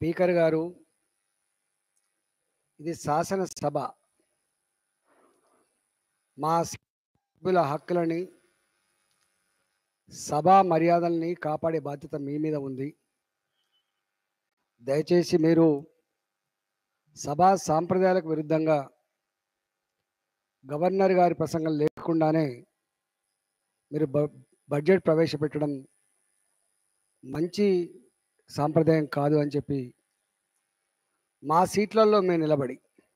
speaker గారు ఇది శాసనసభ మా సభ్యుల హక్కులని సభా మర్యాదల్ని కాపాడే బాధ్యత మీ మీద ఉంది దయచేసి మీరు సభా సాంప్రదాయాలకు విరుద్ధంగా గవర్నర్ గారి ప్రసంగం లేకుండానే మీరు బ- బడ్జెట్ ప్రవేశపెట్టడం మంచి సాంప్రదాయం కాదు అని చెప్పి మా సీట్లలో మేము నిలబడి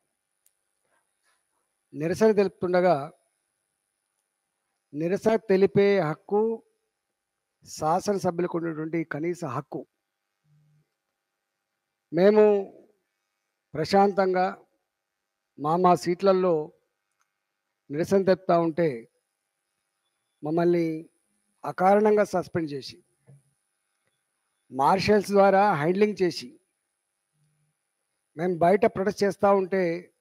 నిరసన తెలుపుతుండగా నిరసన తెలిపే హక్కు శాసనసభ్యులకు ఉన్నటువంటి కనీస హక్కు మేము ప్రశాంతంగా మా మా సీట్లలో నిరసన తెలుపుతూ ఉంటే మమ్మల్ని అకారణంగా సస్పెండ్ చేసి మార్షల్స్ ద్వారా హ్యాండ్లింగ్ చేసి మేము బయట ప్రొటెస్ట్ చేస్తూ ఉంటే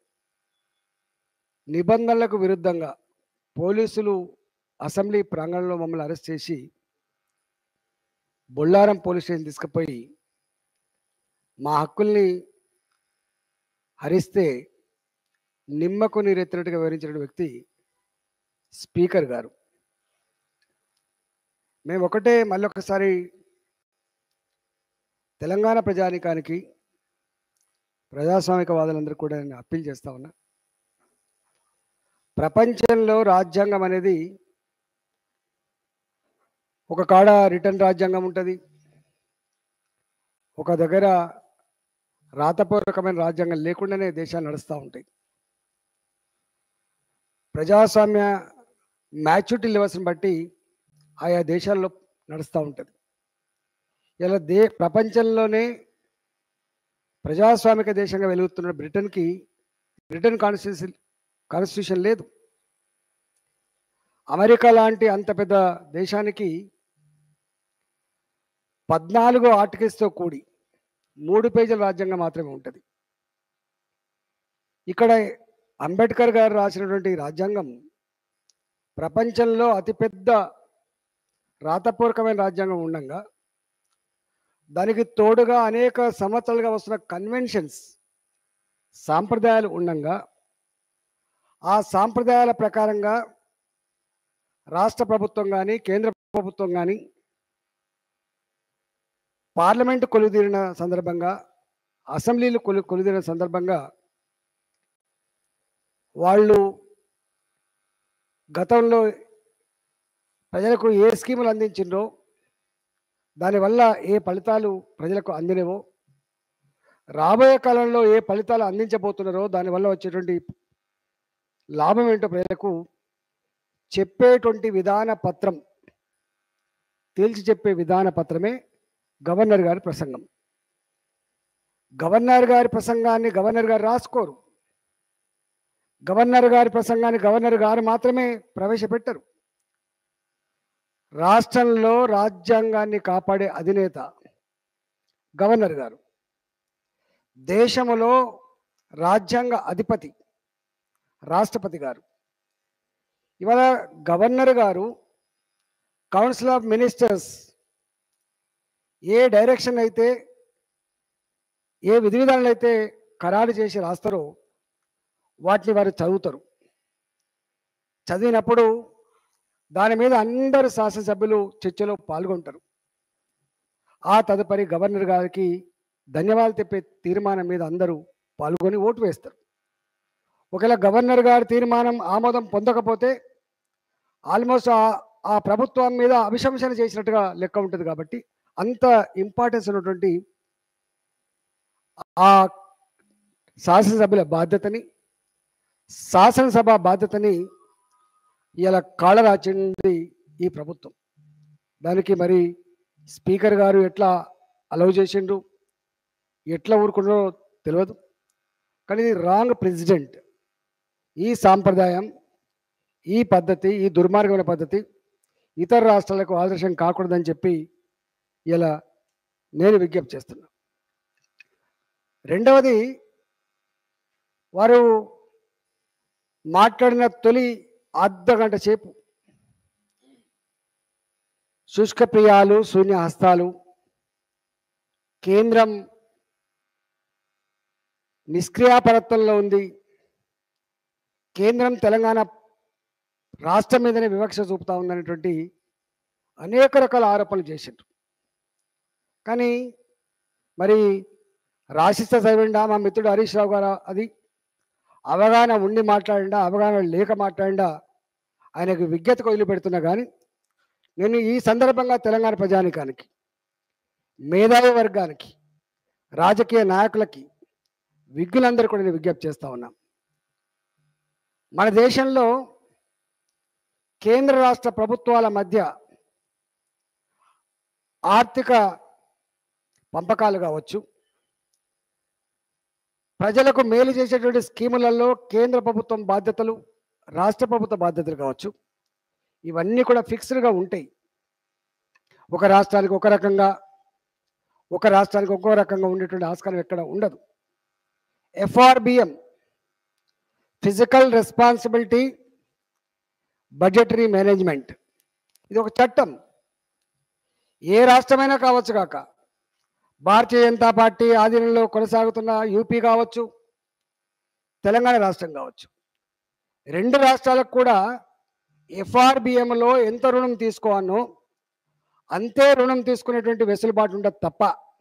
నిబంధనలకు విరుద్ధంగా పోలీసులు అసెంబ్లీ ప్రాంగణంలో మమ్మల్ని అరెస్ట్ చేసి బొల్లారం పోలీస్ స్టేషన్ తీసుకుపోయి మా హక్కుల్ని హరిస్తే నిమ్మకు నీరెత్తినట్టుగా వివరించిన వ్యక్తి స్పీకర్ గారు మేము ఒకటే మళ్ళొకసారి తెలంగాణ ప్రజానికానికి ప్రజాస్వామికవాదులందరూ కూడా నేను అప్పీల్ చేస్తా ఉన్నా ప్రపంచంలో రాజ్యాంగం అనేది ఒక కాడ రిటర్న్ రాజ్యాంగం ఉంటుంది ఒక దగ్గర రాతపూర్వకమైన రాజ్యాంగం లేకుండానే దేశాలు నడుస్తూ ఉంటాయి ప్రజాస్వామ్య మ్యాచ్యూరిటీ లెవెల్స్ని బట్టి ఆయా దేశాల్లో నడుస్తూ ఉంటుంది ఇలా దే ప్రపంచంలోనే ప్రజాస్వామిక దేశంగా వెలుగుతున్న బ్రిటన్కి బ్రిటన్ కాన్స్టిట్యూషన్ కాన్స్టిట్యూషన్ లేదు అమెరికా లాంటి అంత పెద్ద దేశానికి పద్నాలుగు ఆర్టికల్స్తో కూడి మూడు పేజీల రాజ్యాంగం మాత్రమే ఉంటుంది ఇక్కడ అంబేద్కర్ గారు రాసినటువంటి రాజ్యాంగం ప్రపంచంలో అతిపెద్ద రాతపూర్వకమైన రాజ్యాంగం ఉండగా దానికి తోడుగా అనేక సంవత్సరాలుగా వస్తున్న కన్వెన్షన్స్ సాంప్రదాయాలు ఉండగా ఆ సాంప్రదాయాల ప్రకారంగా రాష్ట్ర ప్రభుత్వం కానీ కేంద్ర ప్రభుత్వం కానీ పార్లమెంటు కొలుదీరిన సందర్భంగా అసెంబ్లీలు కొలు కొలుదీరిన సందర్భంగా వాళ్ళు గతంలో ప్రజలకు ఏ స్కీములు అందించిండ్రో దానివల్ల ఏ ఫలితాలు ప్రజలకు అందినవో రాబోయే కాలంలో ఏ ఫలితాలు అందించబోతున్నారో దానివల్ల వచ్చేటువంటి లాభం ఏంటో ప్రజలకు చెప్పేటువంటి విధాన పత్రం తేల్చి చెప్పే విధాన పత్రమే గవర్నర్ గారి ప్రసంగం గవర్నర్ గారి ప్రసంగాన్ని గవర్నర్ గారు రాసుకోరు గవర్నర్ గారి ప్రసంగాన్ని గవర్నర్ గారు మాత్రమే ప్రవేశపెట్టరు రాష్ట్రంలో రాజ్యాంగాన్ని కాపాడే అధినేత గవర్నర్ గారు దేశంలో రాజ్యాంగ అధిపతి రాష్ట్రపతి గారు ఇవాళ గవర్నర్ గారు council of ministers a direction అయితే ఏ విధి విధానాలు అయితే ఖరారు చేసి రాస్తారో వాటిని వారు చదువుతారు చదివినప్పుడు దాని మీద అందరు శాసనసభ్యులు చర్చలో పాల్గొంటారు ఆ తదుపరి గవర్నర్ గారికి ధన్యవాదాలు తెప్పే తీర్మానం మీద అందరూ పాల్గొని ఓటు వేస్తారు ఒకవేళ గవర్నర్ గారి తీర్మానం ఆమోదం పొందకపోతే ఆల్మోస్ట్ ఆ ఆ ప్రభుత్వం మీద అభిశంసన చేసినట్టుగా లెక్క ఉంటుంది కాబట్టి అంత ఇంపార్టెన్స్ ఉన్నటువంటి ఆ శాసనసభ్యుల బాధ్యతని శాసనసభ బాధ్యతని ఇలా కాళరాచింది ఈ ప్రభుత్వం దానికి మరి స్పీకర్ గారు ఎట్లా అలౌ చేసిండు ఎట్లా ఊరుకున్నారో తెలియదు కానీ ఇది రాంగ్ ప్రెసిడెంట్ ఈ సాంప్రదాయం ఈ పద్ధతి ఈ దుర్మార్గమైన పద్ధతి ఇతర రాష్ట్రాలకు ఆదర్శం కాకూడదని చెప్పి ఇలా నేను విజ్ఞప్తి చేస్తున్నా రెండవది వారు మాట్లాడిన తొలి అర్ధ గంట సేపు శుష్క ప్రియాలు శూన్య హస్తాలు కేంద్రం నిష్క్రియాపరత్వంలో ఉంది కేంద్రం తెలంగాణ రాష్ట్రం మీదనే వివక్ష చూపుతా ఉందనేటువంటి అనేక రకాల ఆరోపణలు చేసిండ్రు కానీ మరి రాసిస్త చదివిండా మా మిత్రుడు హరీష్ రావు గారు అది అవగాహన ఉండి మాట్లాడిండా అవగాహన లేక మాట్లాడిండా ఆయనకు విజ్ఞతకు వదిలిపెడుతున్నా కానీ నేను ఈ సందర్భంగా తెలంగాణ ప్రజానికానికి మేధావి వర్గానికి రాజకీయ నాయకులకి విజ్ఞులందరూ కూడా నేను విజ్ఞప్తి చేస్తా ఉన్నాం మన దేశంలో కేంద్ర రాష్ట్ర ప్రభుత్వాల మధ్య ఆర్థిక పంపకాలు కావచ్చు ప్రజలకు మేలు చేసేటువంటి స్కీములలో కేంద్ర ప్రభుత్వం బాధ్యతలు రాష్ట్ర ప్రభుత్వ బాధ్యతలు కావచ్చు ఇవన్నీ కూడా ఫిక్స్డ్గా ఉంటాయి ఒక రాష్ట్రానికి ఒక రకంగా ఒక రాష్ట్రానికి ఒక్కో రకంగా ఉండేటువంటి ఆస్కారం ఎక్కడ ఉండదు FRBM fiscal responsibility budgetary management ఇది ఒక చట్టం ఏ రాష్ట్రమైనా కావచ్చు కాక భారతీయ జనతా పార్టీ ఆధీనంలో కొనసాగుతున్న యూపీ కావచ్చు తెలంగాణ రాష్ట్రం కావచ్చు రెండు రాష్ట్రాలకు కూడా ఎఫ్ఆర్బిఎంలో ఎంత రుణం తీసుకోవాలో అంతే రుణం తీసుకునేటువంటి వెసులుబాటు ఉండదు తప్ప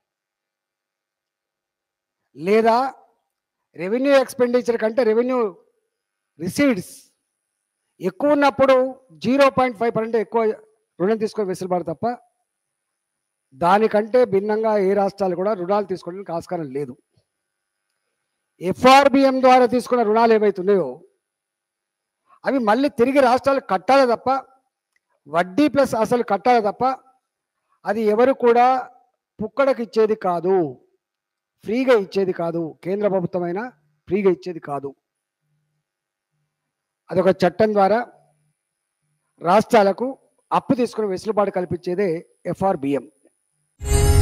లేదా రెవెన్యూ ఎక్స్పెండిచర్ కంటే రెవెన్యూ రిసీడ్స్ ఎక్కువ ఉన్నప్పుడు జీరో పాయింట్ ఫైవ్ పర్సెంట్ ఎక్కువ రుణం తీసుకునే వెసులుబాటు తప్ప దానికంటే భిన్నంగా ఏ రాష్ట్రాలు కూడా రుణాలు తీసుకోవడానికి ఆస్కారం లేదు ఎఫ్ఆర్బిఎం ద్వారా తీసుకున్న రుణాలు ఏవైతున్నాయో అవి మళ్ళీ తిరిగి రాష్ట్రాలు కట్టాలి తప్ప వడ్డీ ప్లస్ అసలు కట్టాలి తప్ప అది ఎవరు కూడా పుక్కడకి ఇచ్చేది కాదు ఫ్రీగా ఇచ్చేది కాదు కేంద్ర ప్రభుత్వమైన ఫ్రీగా ఇచ్చేది కాదు అదొక చట్టం ద్వారా రాష్ట్రాలకు అప్పు తీసుకునే వెసులుబాటు కల్పించేదే ఎఫ్ఆర్బిఎం